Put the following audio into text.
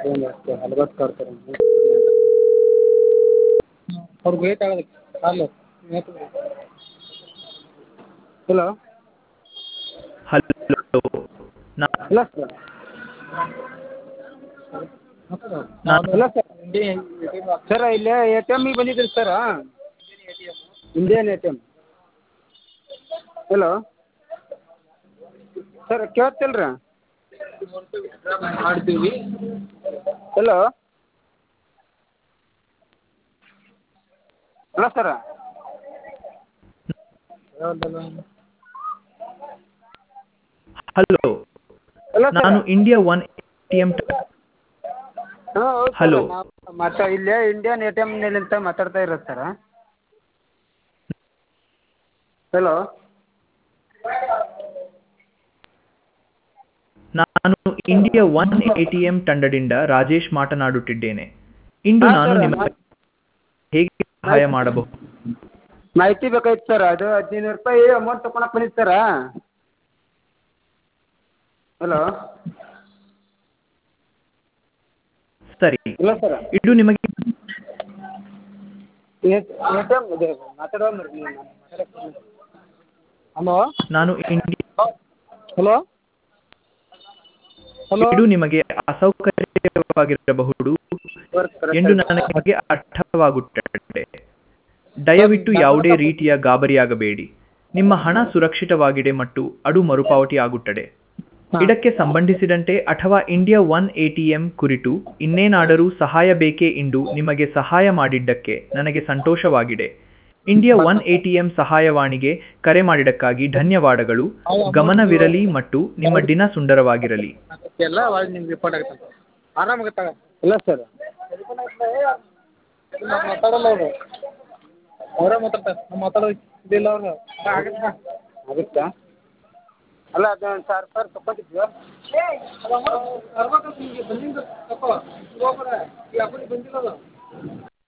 ಏನು ಅಷ್ಟು ಹಲ್ವತ್ತು ಕೊಡ್ತಾರೆ ಅವ್ರಿಗೆ ವೇಟ್ ಆಗೋದಕ್ಕೆ ಹಾಲು ಹಲೋ ಹಲೋ ನಾ ಇಲ್ಲ ಸರ್ ಇಲ್ಲ ಸರ್ ಸರ್ ಇಲ್ಲಿ ಎ ಟಿ ಎಮ್ಮಿಗೆ ಬಂದಿದ್ರಿ sir Indian A T M hello sir ಕೇಳ್ತಿಲ್ಲ ರೀ ಮಾಡ್ತೀವಿ hello hello sir hello hello sir ನಾನು ಇಂಡಿಯಾ ಒನ್ ಟಿ ಎಮ್ ಹಾಂ ಹೌದು Hello. ಸರ್ ಮತ್ತು ಇಲ್ಲೇ ಇಂಡಿಯನ್ ಎ ಟಿ ಎಮ್ನಲ್ಲಿಂದ ಮಾತಾಡ್ತಾ ಇರೋದು ಸರ ಹಲೋ ನಾನು India one A T M ತಂಡದಿಂದ ರಾಜೇಶ್ ಮಾತನಾಡುತ್ತಿದ್ದೇನೆ ಇಂದು ಹಾಂ ನಾನು ಸರ್ ನಿಮಗೆ ಹೇಗೆ ಸಹಾಯ ಮಾಡಬಹುದು ಮಾಹಿತಿ ಬೇಕಾಗಿತ್ತು ಸರ್ ಅದು ಹದಿನೈದು ರೂಪಾಯಿ ಅಮೌಂಟ್ ತಕೊಳಕ್ಕೆ ಬಂದಿದ್ದು ಸರ ಹಲೋ ಸರಿ ಇಲ್ಲ ಸರ ಇದು ನಿಮಗೆ ಎ ಟಿ ಎಮ್ ಇದೆ ಮಾತಾಡೋ ಹಲೋ ನಾನು ಇಂಡಿಯಾ ಹಲೋ ಹಲೋ ಇದು ನಿಮಗೆ ಅಸೌಕರ್ಯವಾಗಿರಬಹುದು ಎಂದು ನನಗೆ ಅರ್ಥವಾಗುತ್ತದೆ ದಯವಿಟ್ಟು ಯಾವುದೇ ರೀತಿಯ ಗಾಬರಿಯಾಗಬೇಡಿ ನಿಮ್ಮ ಹಣ ಸುರಕ್ಷಿತವಾಗಿದೆ ಮತ್ತು ಅದು ಮರುಪಾವತಿ ಆಗುತ್ತದೆ ಇದಕ್ಕೆ ಸಂಬಂಧಿಸಿದಂತೆ ಅಥವಾ ಇಂಡಿಯಾ ಒನ್ ಎಟಿಎಂ ಕುರಿತು ಇನ್ನೇನಾದರೂ ಸಹಾಯ ಬೇಕೇ ಎಂದು ನಿಮಗೆ ಸಹಾಯ ಮಾಡಿದ್ದಕ್ಕೆ ನನಗೆ ಸಂತೋಷವಾಗಿದೆ ಇಂಡಿಯಾ ಒನ್ ಎಟಿಎಂ ಸಹಾಯವಾಣಿಗೆ ಕರೆ ಮಾಡಿದ್ದಕ್ಕಾಗಿ ಧನ್ಯವಾದಗಳು ಗಮನವಿರಲಿ ಮತ್ತು ನಿಮ್ಮ ದಿನ ಸುಂದರವಾಗಿರಲಿ ಎಲ್ಲ ಒಳಗೆ ನಿಮ್ಗೆ ರಿಪೋರ್ಟ್ ಆಗುತ್ತೆ ಆರಾಮಾಗುತ್ತೆ ಇಲ್ಲ ಸರ್ ಮಾತಾಡಲ್ಲ ಅವರು ಅವರೇ ಮಾತಾಡ್ತಾರೆ ನಾವು ಮಾತಾಡೋದು ಇದಿಲ್ಲ ಅವರು ಆಗುತ್ತಾ ಅಲ್ಲ ಅದು ಒಂದು ಸಾವಿರ ರೂಪಾಯಿ ತಗೊಂಡಿದ್ವಿ ಬಂದಿದ್ದು ತಗೋ ಹೋಗ್ಬೇಡ ಈ ಅಕೌಂಟಿಗೆ ಬಂದಿಲ್ಲ ಅದು